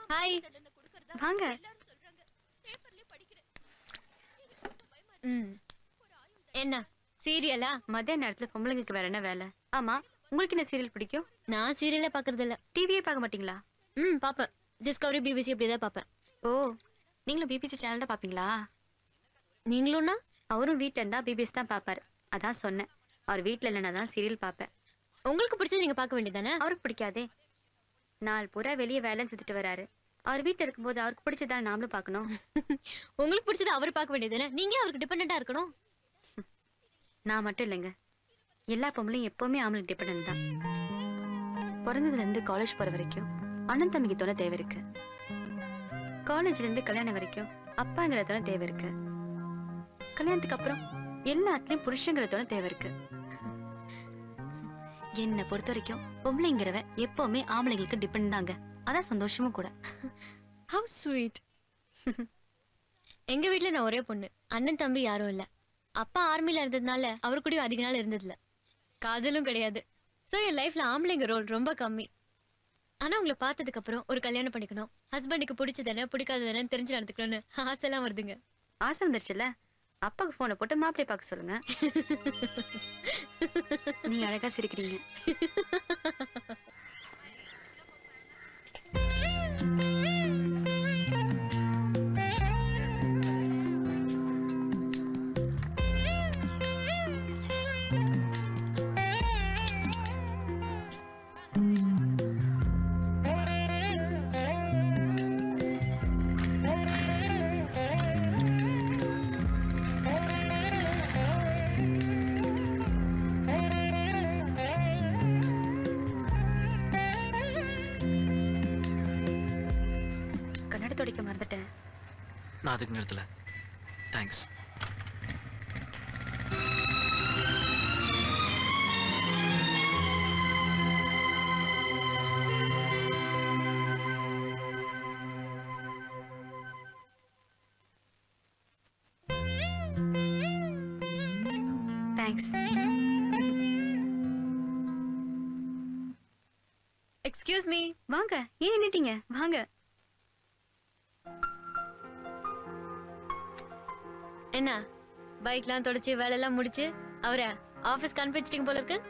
hi வாங்க ம் என்ன சீரியலா மதிய நேரத்துல பொம்பளைங்களுக்கு வேற என்ன வேலை ஆமா உங்களுக்கு என்ன சீரியல் பிடிக்கும் நான் சீரியலே பாக்குறது இல்ல டிவியே பார்க்க மாட்டீங்களா ம் பாப்பேன் டிஸ்கவரி பிபிசி அப்படிதான் பாப்பேன் ஓ நீங்களும் பிபிசி சேனல் தான் பாப்பீங்களா நீங்களும்னா அவரும் வீட்ல இருந்தா பிபிசி தான் பாப்பாரு அதான் சொன்னேன் அவர் வீட்ல இல்லைன்னா தான் சீரியல் பாப்பேன் உங்களுக்கு பிடிச்சது நீங்க பார்க்க வேண்டியதானே அவருக்கு பிடிக்காதே நாள் பூரா வெளியே வேலைன்னு சுத்திட்டு வராரு அவர் வீட்ல இருக்கும்போது அவருக்கு பிடிச்சதா நாமளும் பார்க்கணும் உங்களுக்கு பிடிச்சது அவர் பார்க்க வேண்டியதானே நீங்க அவருக்கு டிபெண்டா இருக்கணும் நான் மட்டும் இல்லைங்க எல்லா பொம்பளையும் எப்பவுமே ஆம்பளை டிபெண்ட் தான் பிறந்ததுல இருந்து காலேஜ் போற வரைக்கும் அண்ணன் தம்பிக்கு துணை தேவை இருக்கு காலேஜ்ல இருந்து கல்யாணம் வரைக்கும் அப்பாங்கிற துணை தேவை இருக்கு கல்யாணத்துக்கு அப்புறம் எல்லாத்துலயும் புருஷங்கிற துணை தேவை இருக்கு என்னை பொறுத்த வரைக்கும் பொம்பளைங்கிறவ எப்பவுமே ஆம்பளைங்களுக்கு டிபெண்ட் தாங்க அதான் சந்தோஷமும் கூட ஹவ் ஸ்வீட் எங்க வீட்ல நான் ஒரே பொண்ணு அண்ணன் தம்பி யாரும் இல்ல அப்பா ஆர்மில இருந்ததுனால அவர் கூடயும் அதிக நாள் இருந்ததில்ல காதலும் கிடையாது சோ என் லைஃப்ல ஆம்பளைங்க ரோல் ரொம்ப கம்மி ஆனா உங்களை பார்த்ததுக்கு அப்புறம் ஒரு கல்யாணம் பண்ணிக்கணும் ஹஸ்பண்டுக்கு பிடிச்சதானே பிடிக்காததானே தெரிஞ்சு நடந்துக்கணும்னு ஆசைலாம் வருதுங்க ஆசை வந்துருச்சுல்ல அப்பாக்கு போனை போட்டு மாப்பிள்ளை பார்க்க சொல்லுங்க நீங்க அழகா சிரிக்கிறீங்க கண்ணாடி துடைக்க மறந்துட்டேன் நான் அதுக்கு நிறுத்தல தேங்க்ஸ் தேங்க்ஸ் எக்ஸ்கியூஸ் மீ வாங்க ஏன் நின்னுட்டீங்க வாங்க என்ன பைக்லாம் தொடச்சு வேலையெல்லாம் முடிச்சு அவரை ஆபீஸ்க்கு அனுப்பிச்சிட்டீங்க போல இருக்கு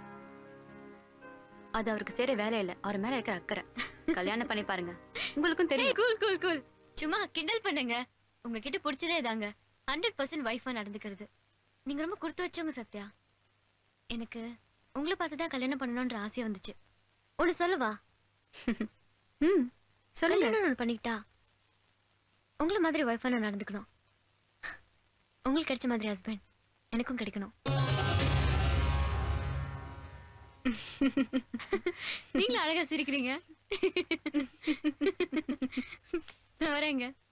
அது அவருக்கு சேர வேலை இல்ல அவர் மேல இருக்கிற அக்கறை கல்யாணம் பண்ணி பாருங்க உங்களுக்கும் ஏய் தெரியும் கூல் கூல் கூல் சும்மா கிண்டல் பண்ணுங்க உங்ககிட்ட பிடிச்சதே தாங்க ஹண்ட்ரட் பர்சன்ட் ஒய்ஃபா நடந்துக்கிறது நீங்க ரொம்ப கொடுத்து வச்சவங்க சத்யா எனக்கு உங்களை பார்த்து தான் கல்யாணம் பண்ணணும்ன்ற ஆசை வந்துச்சு ஒண்ணு சொல்லவா ம் சொல்லுங்க கல்யாணம் ஒண்ணு பண்ணிக்கிட்டா உங்களை மாதிரி ஒய்ஃபா நான் நடந்துக்கணும் உங்களுக்கு கிடைச்ச மாதிரி ஹஸ்பண்ட் எனக்கும் கிடைக்கணும் நீங்களும் அழகா சிரிக்கிறீங்க நான் வரேங்க